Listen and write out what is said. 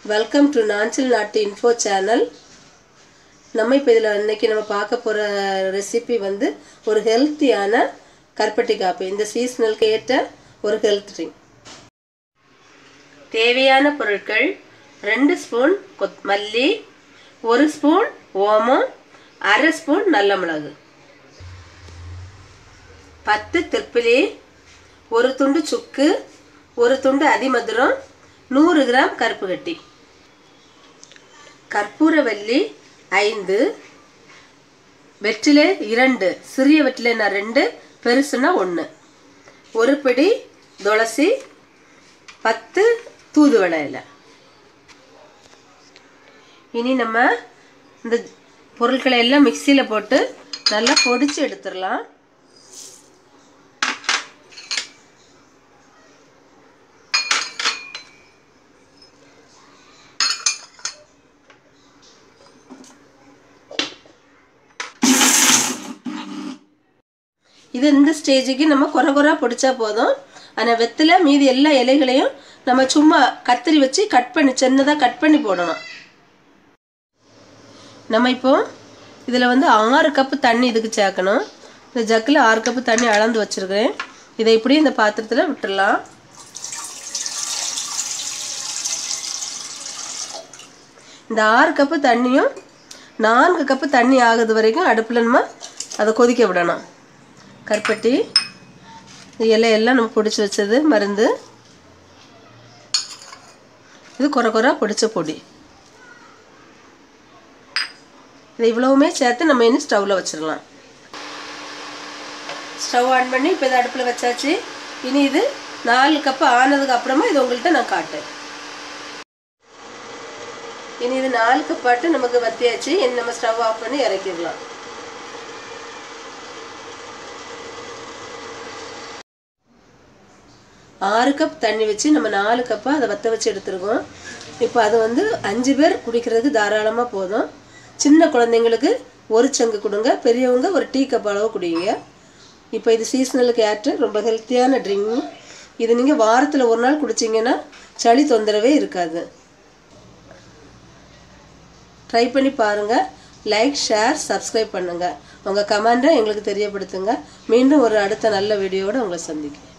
welcome to Nanjil நாட்டு info channel நம்ம இப்போ இதில் இன்னைக்கு நம்ம பார்க்க போகிற ரெசிபி வந்து ஒரு ஹெல்த்தியான கருப்பட்டி காப்பி இந்த சீசனலுக்கு ஏற்ற ஒரு ஹெல்த் ட்ரிங்க் தேவையான பொருட்கள் ரெண்டு ஸ்பூன் கொத் மல்லி ஒரு ஸ்பூன் ஓமம் அரை ஸ்பூன் நல்ல மிளகு பத்து திப்பிலி ஒரு துண்டு சுக்கு ஒரு துண்டு அதிமதுரம் நூறு கிராம் கருப்பு கட்டி கற்பூரவல்லி ஐந்து வெற்றிலை இரண்டு சிறிய வெற்றிலைனா ரெண்டு பெருசுனா ஒன்று ஒரு பிடி துளசி பத்து தூதுவளை இலை இனி நம்ம இந்த பொருட்களை எல்லாம் மிக்சியில் போட்டு நல்லா பொடிச்சு எடுத்துடலாம் இது இந்த ஸ்டேஜுக்கு நம்ம குறை குறை பொடிச்சா போதும் ஆனால் வெத்தில மீதி எல்லா இலைகளையும் நம்ம சும்மா கத்திரி வச்சு கட் பண்ணி சின்னதாக கட் பண்ணி போடணும் நம்ம இப்போ இதில் வந்து ஆறு கப்பு தண்ணி இதுக்கு சேர்க்கணும் இந்த ஜக்கில் ஆறு கப்பு தண்ணி அளந்து வச்சுருக்கிறேன் இதை இப்படி இந்த பாத்திரத்தில் விட்டுடலாம் இந்த ஆறு கப்பு தண்ணியும் நான்கு கப்பு தண்ணி ஆகுது வரைக்கும் அடுப்பில் நம்ம அதை கொதிக்க விடணும் கருப்பட்டி இலையெல்லாம் நம்ம பிடிச்சி வச்சது மருந்து இது குறை குறை பிடிச்ச பொடி இது இவ்வளவுமே சேர்த்து நம்ம இன்னும் ஸ்டவ்வில் வச்சிடலாம் ஸ்டவ் ஆன் பண்ணி இப்போ இதை அடுப்பில் வச்சாச்சு இனி இது நாலு கப்பு ஆனதுக்கு அப்புறமா இது உங்கள்கிட்ட நான் காட்டேன் இனி இது நாலு கப்பாட்டு நமக்கு வத்தியாச்சு இனி நம்ம ஸ்டவ் ஆஃப் பண்ணி இறக்கிடலாம் ஆறு கப் தண்ணி வச்சு நம்ம நாலு கப்பாக அதை வற்ற வச்சு எடுத்துருக்கோம் இப்போ அது வந்து அஞ்சு பேர் குடிக்கிறதுக்கு தாராளமாக போதும் சின்ன குழந்தைங்களுக்கு ஒரு சங்கு கொடுங்க பெரியவங்க ஒரு டீ கப் அளவு குடிங்க இப்போ இது சீசனலுக்கு ஏற்ற ரொம்ப ஹெல்த்தியான ட்ரிங்க் இது நீங்கள் வாரத்தில் ஒரு நாள் குடிச்சிங்கன்னா சளி தொந்தரவே இருக்காது ட்ரை பண்ணி பாருங்கள் லைக் ஷேர் சப்ஸ்கிரைப் பண்ணுங்கள் உங்கள் கமெண்ட்டை எங்களுக்கு தெரியப்படுத்துங்க மீண்டும் ஒரு அடுத்த நல்ல வீடியோவோடு உங்களை சந்திக்கிறேன்